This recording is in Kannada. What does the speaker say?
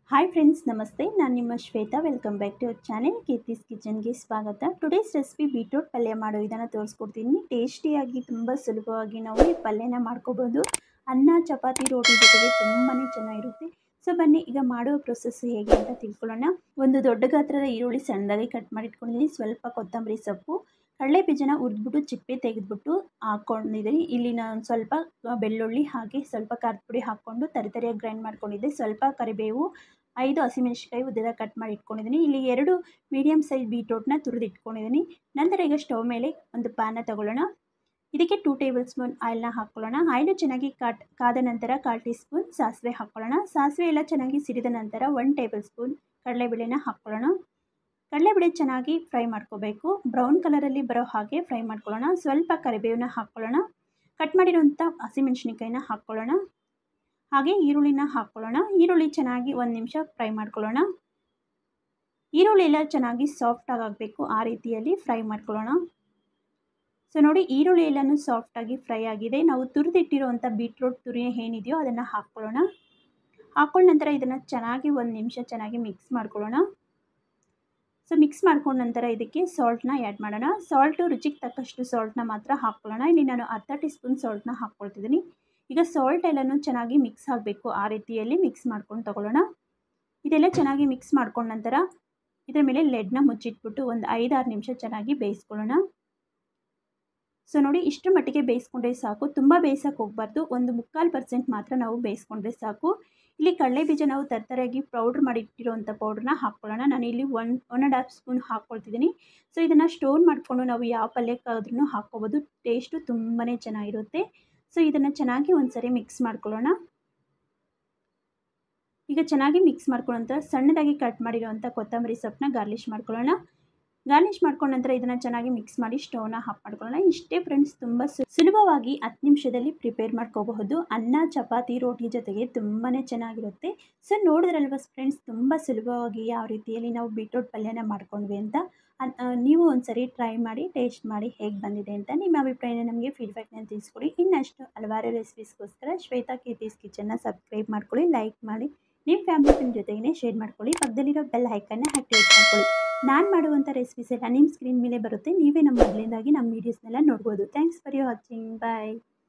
ಹಾಯ್ ಫ್ರೆಂಡ್ಸ್ ನಮಸ್ತೆ ನಾನು ನಿಮ್ಮ Shweta welcome back to our channel Keerthi's ಕಿಚನ್ಗೆ ಸ್ವಾಗತ ಟುಡೇಸ್ ರೆಸಿಪಿ ಬೀಟ್ರೂಟ್ ಪಲ್ಯ ಮಾಡೋ ಇದನ್ನು ತೋರಿಸ್ಕೊಡ್ತೀನಿ ಟೇಸ್ಟಿಯಾಗಿ ತುಂಬ ಸುಲಭವಾಗಿ ನಾವು ಈ ಪಲ್ಯನ ಮಾಡ್ಕೋಬೋದು ಅನ್ನ ಚಪಾತಿ ರೋಟಿ ಜೊತೆಗೆ ತುಂಬಾ ಚೆನ್ನಾಗಿರುತ್ತೆ ಸೊ ಬನ್ನಿ ಈಗ ಮಾಡುವ ಪ್ರೊಸೆಸ್ ಹೇಗೆ ಅಂತ ತಿಳ್ಕೊಳ್ಳೋಣ ಒಂದು ದೊಡ್ಡ ಗಾತ್ರದ ಈರುಳ್ಳಿ ಸಣ್ಣದಾಗಿ ಕಟ್ ಮಾಡಿ ಇಟ್ಕೊಂಡಿದ್ದೀನಿ ಸ್ವಲ್ಪ ಕೊತ್ತಂಬರಿ ಸೊಪ್ಪು ಕಡಲೆ ಬೀಜನ ಹುರಿದ್ಬಿಟ್ಟು ಚಿಪ್ಪೆ ತೆಗೆದ್ಬಿಟ್ಟು ಹಾಕ್ಕೊಂಡಿದ್ದೀನಿ ಇಲ್ಲಿ ನಾನು ಸ್ವಲ್ಪ ಬೆಳ್ಳುಳ್ಳಿ ಹಾಗೆ ಸ್ವಲ್ಪ ಖಾರದ ಪುಡಿ ಹಾಕ್ಕೊಂಡು ತರಿತರಿಯಾಗಿ ಗ್ರೈಂಡ್ ಮಾಡ್ಕೊಂಡಿದ್ದೆ ಸ್ವಲ್ಪ ಕರಿಬೇವು ಐದು ಹಸಿಮೆಣಸಿಕಾಯಿ ಉದ್ದದ ಕಟ್ ಮಾಡಿ ಇಟ್ಕೊಂಡಿದ್ದೀನಿ ಇಲ್ಲಿ ಎರಡು ಮೀಡಿಯಮ್ ಸೈಜ್ ಬೀಟ್ರೋಟ್ನ ತುರಿದು ಇಟ್ಕೊಂಡಿದ್ದೀನಿ ನಂತರ ಈಗ ಸ್ಟವ್ ಮೇಲೆ ಒಂದು ಪ್ಯಾನ ತಗೊಳ್ಳೋಣ ಇದಕ್ಕೆ ಟೂ ಟೇಬಲ್ ಸ್ಪೂನ್ ಆಯಿಲ್ನ ಹಾಕ್ಕೊಳ್ಳೋಣ ಆಯಿಲು ಚೆನ್ನಾಗಿ ಕಾಟ್ ಕಾದ ನಂತರ ಕಾಲು ಟೀ ಸ್ಪೂನ್ ಸಾಸಿವೆ ಹಾಕ್ಕೊಳ್ಳೋಣ ಸಾಸಿವೆ ಎಲ್ಲ ಚೆನ್ನಾಗಿ ಸಿಡಿದ ನಂತರ ಒನ್ ಟೇಬಲ್ ಸ್ಪೂನ್ ಕಡಲೆಬೇಳೆನ ಹಾಕ್ಕೊಳ್ಳೋಣ ಕಡಲೆಬೇಳೆ ಚೆನ್ನಾಗಿ ಫ್ರೈ ಮಾಡ್ಕೋಬೇಕು ಬ್ರೌನ್ ಕಲರಲ್ಲಿ ಬರೋ ಹಾಗೆ ಫ್ರೈ ಮಾಡ್ಕೊಳ್ಳೋಣ ಸ್ವಲ್ಪ ಕರಿಬೇವನ್ನ ಹಾಕ್ಕೊಳ್ಳೋಣ ಕಟ್ ಮಾಡಿರೋಂಥ ಹಸಿಮೆಣ್ಸಿನ್ಕಾಯಿನ ಹಾಕ್ಕೊಳ್ಳೋಣ ಹಾಗೆ ಈರುಳ್ಳಿನ ಹಾಕ್ಕೊಳ್ಳೋಣ ಈರುಳ್ಳಿ ಚೆನ್ನಾಗಿ ಒಂದು ನಿಮಿಷ ಫ್ರೈ ಮಾಡ್ಕೊಳ್ಳೋಣ ಈರುಳ್ಳಿ ಎಲ್ಲ ಚೆನ್ನಾಗಿ ಸಾಫ್ಟಾಗಿ ಆಗಬೇಕು ಆ ರೀತಿಯಲ್ಲಿ ಫ್ರೈ ಮಾಡ್ಕೊಳ್ಳೋಣ ಸೊ ನೋಡಿ ಈರುಳ್ಳಿ ಎಲ್ಲನೂ ಸಾಫ್ಟಾಗಿ ಫ್ರೈ ಆಗಿದೆ ನಾವು ತುರಿದಿಟ್ಟಿರೋವಂಥ ಬೀಟ್ರೋಟ್ ತುರಿ ಏನಿದೆಯೋ ಅದನ್ನು ಹಾಕ್ಕೊಳ್ಳೋಣ ಹಾಕ್ಕೊಂಡ ನಂತರ ಇದನ್ನು ಚೆನ್ನಾಗಿ ಒಂದು ನಿಮಿಷ ಚೆನ್ನಾಗಿ ಮಿಕ್ಸ್ ಮಾಡ್ಕೊಳ್ಳೋಣ ಸೊ ಮಿಕ್ಸ್ ಮಾಡ್ಕೊಂಡ ನಂತರ ಇದಕ್ಕೆ ಸಾಲ್ಟ್ನ ಆ್ಯಡ್ ಮಾಡೋಣ ಸಾಲ್ಟು ರುಚಿಗೆ ತಕ್ಕಷ್ಟು ಸಾಲ್ಟ್ನ ಮಾತ್ರ ಹಾಕ್ಕೊಳ್ಳೋಣ ಇಲ್ಲಿ ನಾನು ಅರ್ಧ ಟೀ ಸ್ಪೂನ್ ಸಾಲ್ಟ್ನ ಹಾಕ್ಕೊಳ್ತಿದ್ದೀನಿ ಈಗ ಸಾಲ್ಟ್ ಎಲ್ಲನೂ ಚೆನ್ನಾಗಿ ಮಿಕ್ಸ್ ಆಗಬೇಕು ಆ ರೀತಿಯಲ್ಲಿ ಮಿಕ್ಸ್ ಮಾಡ್ಕೊಂಡು ತಗೊಳ್ಳೋಣ ಇದೆಲ್ಲ ಚೆನ್ನಾಗಿ ಮಿಕ್ಸ್ ಮಾಡ್ಕೊಂಡ ನಂತರ ಇದರ ಮೇಲೆ ಲೆಡ್ನ ಮುಚ್ಚಿಟ್ಬಿಟ್ಟು ಒಂದು ಐದಾರು ನಿಮಿಷ ಚೆನ್ನಾಗಿ ಬೇಯಿಸ್ಕೊಳ್ಳೋಣ ಸೊ ನೋಡಿ ಇಷ್ಟು ಮಟ್ಟಿಗೆ ಬೇಯಿಸ್ಕೊಂಡ್ರೆ ಸಾಕು ತುಂಬ ಬೇಯಿಸೋಕೆ ಹೋಗಬಾರ್ದು ಒಂದು ಮುಕ್ಕಾಲು ಪರ್ಸೆಂಟ್ ಮಾತ್ರ ನಾವು ಬೇಯಿಸ್ಕೊಂಡ್ರೆ ಸಾಕು ಇಲ್ಲಿ ಕಡಲೆ ಬೀಜ ನಾವು ತರ್ತರಾಗಿ ಪೌಡ್ರ್ ಮಾಡಿಟ್ಟಿರೋವಂಥ ಪೌಡ್ರನ್ನ ಹಾಕ್ಕೊಳ್ಳೋಣ ನಾನು ಇಲ್ಲಿ one one and half spoon ಹಾಕ್ಕೊಳ್ತಿದ್ದೀನಿ ಸೊ ಇದನ್ನು ಸ್ಟೋರ್ ಮಾಡಿಕೊಂಡು ನಾವು ಯಾವ ಪಲ್ಯಕ್ಕಾದ್ರೂ ಹಾಕ್ಕೋಬೋದು ಟೇಸ್ಟು ತುಂಬಾ ಚೆನ್ನಾಗಿರುತ್ತೆ ಸೊ ಇದನ್ನು ಚೆನ್ನಾಗಿ ಒಂದು ಸರಿ ಮಿಕ್ಸ್ ಮಾಡ್ಕೊಳ್ಳೋಣ ಈಗ ಚೆನ್ನಾಗಿ ಮಿಕ್ಸ್ ಮಾಡ್ಕೊಳ್ಳೋ ನಂತರ ಸಣ್ಣದಾಗಿ ಕಟ್ ಮಾಡಿರೋವಂಥ ಕೊತ್ತಂಬರಿ ಸೊಪ್ಪನ್ನ ಗಾರ್ಲಿಷ್ ಮಾಡ್ಕೊಳ್ಳೋಣ ಗಾರ್ನಿಷ್ ಮಾಡ್ಕೊಂಡ ನಂತರ ಇದನ್ನು ಚೆನ್ನಾಗಿ ಮಿಕ್ಸ್ ಮಾಡಿ ಸ್ಟವ್ನ ಆಫ್ ಮಾಡ್ಕೊಳ್ಳೋಣ ಇಷ್ಟೇ ಫ್ರೆಂಡ್ಸ್ ತುಂಬ ಸುಲಭವಾಗಿ ಹತ್ತು ನಿಮಿಷದಲ್ಲಿ ಪ್ರಿಪೇರ್ ಮಾಡ್ಕೋಬಹುದು ಅನ್ನ ಚಪಾತಿ ರೋಟಿ ಜೊತೆಗೆ ತುಂಬಾ ಚೆನ್ನಾಗಿರುತ್ತೆ ಸೊ ನೋಡಿದ್ರಲ್ವ ಫ್ರೆಂಡ್ಸ್ ತುಂಬ ಸುಲಭವಾಗಿ ಯಾವ ರೀತಿಯಲ್ಲಿ ನಾವು ಬೀಟ್ರೋಟ್ ಪಲ್ಯನ ಮಾಡ್ಕೊಂಡ್ವಿ ಅಂತ ನೀವು ಒಂದ್ಸರಿ ಟ್ರೈ ಮಾಡಿ ಟೇಸ್ಟ್ ಮಾಡಿ ಹೇಗೆ ಬಂದಿದೆ ಅಂತ ನಿಮ್ಮ ಅಭಿಪ್ರಾಯನ ನಮಗೆ ಫೀಡ್ಬ್ಯಾಕ್ನ ತಿಳಿಸ್ಕೊಡಿ ಇನ್ನಷ್ಟು ಹಲವಾರು ರೆಸಿಪೀಸ್ಗೋಸ್ಕರ ಶ್ವೇತಾ ಕೀರ್ತಿಸ್ ಕಿಚನ್ನ ಸಬ್ಸ್ಕ್ರೈಬ್ ಮಾಡ್ಕೊಳ್ಳಿ ಲೈಕ್ ಮಾಡಿ ನಿಮ್ಮ ಫ್ಯಾಮಿಲಿ ಫ್ರೆಂಡ್ ಜೊತೆಗೇ ಶೇರ್ ಮಾಡ್ಕೊಳ್ಳಿ ಪಕ್ಕದಲ್ಲಿರೋ ಬೆಲ್ ಐಕನ್ನ ಆ್ಯಕ್ಟಿವೇಟ್ ಮಾಡ್ಕೊಳ್ಳಿ ನಾನು ಮಾಡುವಂಥ ರೆಸಿಪೀಸ್ ಎಲ್ಲ ನಿಮ್ಮ ಸ್ಕ್ರೀನ್ ಮೇಲೆ ಬರುತ್ತೆ ನೀವೇ ನಮ್ಮ ಮೊದಲಿಂದಾಗಿ ನಮ್ಮ ವೀಡಿಯೋಸ್ನೆಲ್ಲ ನೋಡ್ಬೋದು thanks for you watching bye